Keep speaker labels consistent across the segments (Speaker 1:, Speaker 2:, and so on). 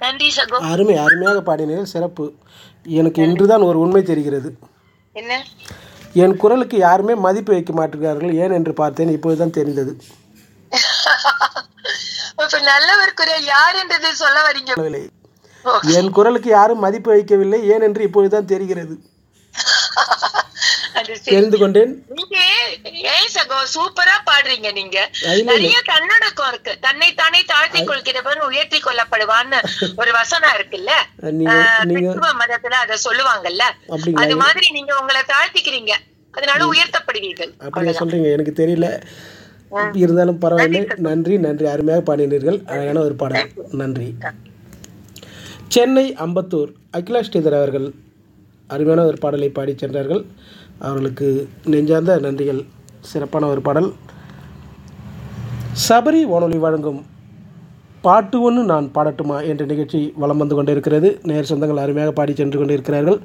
Speaker 1: நன்றி சகோ
Speaker 2: அருமை அருமையாக பாடினீர்கள் சிறப்பு எனக்கு இன்றுதான் ஒரு உண்மை தெரிகிறது
Speaker 1: என்ன
Speaker 2: என் குரலுக்கு யாருமே மதிப்பு வைக்க மாட்டுகிறார்கள் ஏன் என்று பார்த்தேன் இப்போதுதான் தெரிந்தது
Speaker 1: இப்ப நல்லவர் குரல் யார் என்றது சொல்ல வரீங்க
Speaker 2: சொல்லவில்லை. என் குரலுக்கு யாரும் மதிப்பு வைக்கவில்லை ஏன் என்று இப்போதுதான் தெரிகிறது
Speaker 1: அது சரி.
Speaker 2: தெரிந்து கொண்டேன்
Speaker 1: நீங்க ஏன் சகோ சூப்பரா பாடுறீங்க நீங்க
Speaker 2: இல்ல, இல்ல.
Speaker 1: நிறைய தன்னடக்கம் இருக்கு தன்னை தானே தாழ்த்தி கொள்கிறவன் உயர்த்தி கொள்ளப்படுவான்னு ஒரு வசனம் இருக்குல்ல
Speaker 2: நீங்க
Speaker 1: ஆஹ்,
Speaker 2: நீங்க
Speaker 1: கிறிஸ்துவ மதத்துல அத சொல்லுவாங்கல்ல
Speaker 2: அப்படிங்களா
Speaker 1: அது மாதிரி நீங்க உங்களை தாழ்த்திக்கிறீங்க அதனால உயர்த்தப்படுவீர்கள்
Speaker 2: அப்படியா சொல்றீங்க எனக்கு தெரியல இருந்தாலும் பரவாயில்லை நன்றி நன்றி அருமையாக பாடினீர்கள் அழகான ஒரு பாடல் நன்றி சென்னை அம்பத்தூர் அகிலா ஸ்ரீதர் அவர்கள் அருமையான ஒரு பாடலை பாடி சென்றார்கள் அவர்களுக்கு நெஞ்சார்ந்த நன்றிகள் சிறப்பான ஒரு பாடல் சபரி வானொலி வழங்கும் பாட்டு ஒன்று நான் பாடட்டுமா என்ற நிகழ்ச்சி வலம் வந்து கொண்டிருக்கிறது நேர் சொந்தங்கள் அருமையாக பாடி சென்று கொண்டிருக்கிறார்கள்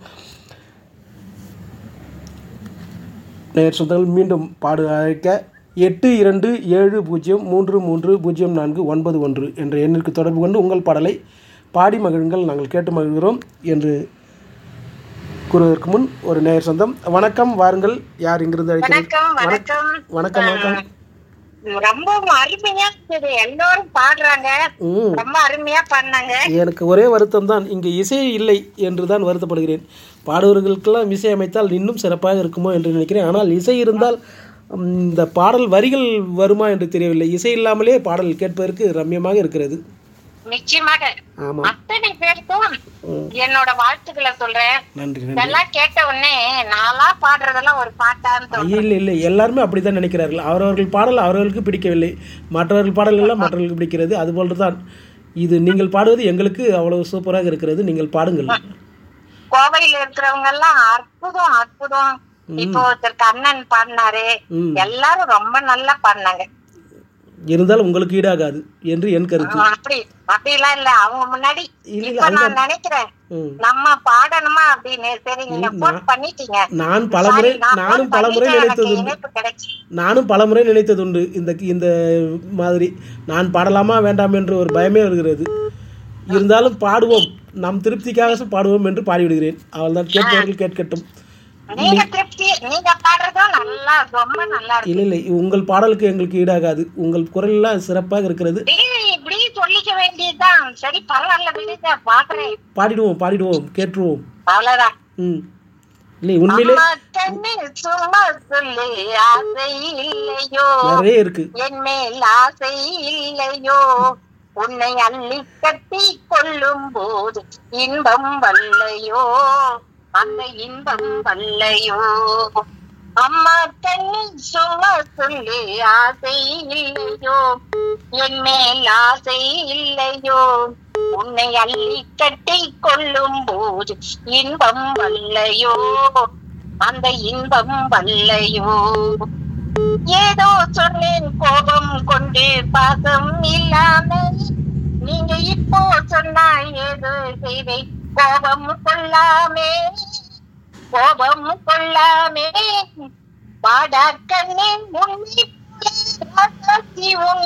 Speaker 2: நேர் சொந்தங்கள் மீண்டும் பாடு அழைக்க எட்டு இரண்டு ஏழு பூஜ்ஜியம் மூன்று மூன்று பூஜ்ஜியம் நான்கு ஒன்பது ஒன்று என்ற எண்ணிற்கு தொடர்பு கொண்டு உங்கள் பாடலை பாடி மகிழுங்கள் நாங்கள் கேட்டு மகிழ்கிறோம் என்று கூறுவதற்கு முன் ஒரு நேர் சொந்தம் வணக்கம் வாருங்கள் யார் இங்கிருந்து அழைக்கிறது
Speaker 1: வணக்கம் வணக்கம்
Speaker 2: வணக்கம் வணக்கம்
Speaker 1: ரொம்ப அருமையா இருந்தது எல்லாரும் பாடுறாங்க
Speaker 2: ம்
Speaker 1: ரொம்ப அருமையா பண்ணாங்க
Speaker 2: எனக்கு ஒரே வருத்தம் தான் இங்கே இசை இல்லை என்று தான் வருத்தப்படுகிறேன் பாடுவர்களுக்கெல்லாம் இசை அமைத்தால் இன்னும் சிறப்பாக இருக்குமோ என்று நினைக்கிறேன் ஆனால் இசை இருந்தால் ம், இந்த பாடல் வரிகள் வருமா என்று தெரியவில்லை இசை இல்லாமலே பாடல் கேட்பதற்கு ரம்யமாக இருக்கிறது
Speaker 1: நிச்சயமாக
Speaker 2: ஆமாம்
Speaker 1: அத்தனை பேருக்கும் என்னோட வாழ்த்துக்களை சொல்றேன்
Speaker 2: நன்றி நன்றி
Speaker 1: இதெல்லாம் கேட்ட உடனே நாளா பாடுறதெல்லாம் ஒரு பாட்டான்னு தோணும்
Speaker 2: இல்லை இல்லை எல்லாருமே அப்படித்தான் நினைக்கிறார்கள் அவரவர்கள் பாடல் அவரவர்களுக்கு பிடிக்கவில்லை மற்றவர்கள் பாடல் எல்லாம் மற்றவர்களுக்கு பிடிக்கிறது அதுபோன்று தான் இது நீங்கள் பாடுவது எங்களுக்கு அவ்வளவு சூப்பராக இருக்கிறது நீங்கள் பாடுங்கள்
Speaker 1: கோவையில இருக்கிறவங்க எல்லாம் அற்புதம் அற்புதம் இப்போ ஒருத்தர் கண்ணன் பாடினாரு
Speaker 2: ம்
Speaker 1: எல்லாரும் ரொம்ப நல்லா பாடினாங்க
Speaker 2: இருந்தாலும் உங்களுக்கு ஈடாகாது என்று என் கருத்து
Speaker 1: அப்படி அப்படிலாம் இல்ல அவங்க முன்னாடி
Speaker 2: இல்ல,
Speaker 1: இப்ப நான் நினைக்கிறேன்
Speaker 2: ம்
Speaker 1: நம்ம பாடணுமா அப்படின்னு சரி நீங்க போன் பண்ணிட்டீங்க
Speaker 2: நான் பலமுறை
Speaker 1: Sorry, நான்
Speaker 2: நானும்
Speaker 1: phone
Speaker 2: பலமுறை
Speaker 1: பண்ணிட்டேன், எனக்கு
Speaker 2: நினைத்ததுண்டு
Speaker 1: இணைப்பு கிடைச்சு
Speaker 2: நானும் பலமுறை நினைத்ததுண்டு இந்த இந்த மாதிரி நான் பாடலாமா வேண்டாம் என்று ஒரு பயமே வருகிறது இருந்தாலும் பாடுவோம் நம் திருப்திக்காக பாடுவோம் என்று பாடிவிடுகிறேன் அவள்தான் கேட்பவர்கள் கேட்கட்டும்
Speaker 1: நீங்க திருப்தி நீங்க பாடுறதும் நல்லா ரொம்ப நல்லா இருக்கு
Speaker 2: இல்லை இல்லை உங்கள் பாடலுக்கு எங்களுக்கு ஈடாகாது உங்கள் குரல் எல்லாம் சிறப்பாக இருக்கிறது
Speaker 1: இப்படி இப்படி சொல்லிக்க வேண்டியதுதான் சரி பரவாயில்ல விடுங்க பாக்குறேன்
Speaker 2: பாடிடுவோம் பாடிடுவோம் கேட்டுருவோம்
Speaker 1: அவ்வளவுதான்
Speaker 2: ம் இல்லை உண்மையிலே
Speaker 1: அம்மா கண்ணு சும்மா சொல்லு ஆசை இல்லையோ
Speaker 2: நிறைய இருக்கு
Speaker 1: என் மேல் ஆசை இல்லையோ உன்னை அள்ளி கட்டி கொள்ளும் போது இன்பம் வல்லையோ அந்த இன்பம் வல்லையோ அம்மா கண்ணு சும்மா சொல்லு ஆசை இல்லையோ என் மேல் ஆசை இல்லையோ உன்னை அள்ளி கட்டி கொள்ளும் போது இன்பம் வல்லையோ அந்த இன்பம் வல்லையோ ஏதோ சொன்னேன் கோபம் கொண்டு பாசம் இல்லாமல் நீங்க இப்போ சொன்னா ஏதோ செய்வேன் கோபம் கொள்ளாமே கோபம் கொள்ளாமே பாடா கண்ணே உன் உன்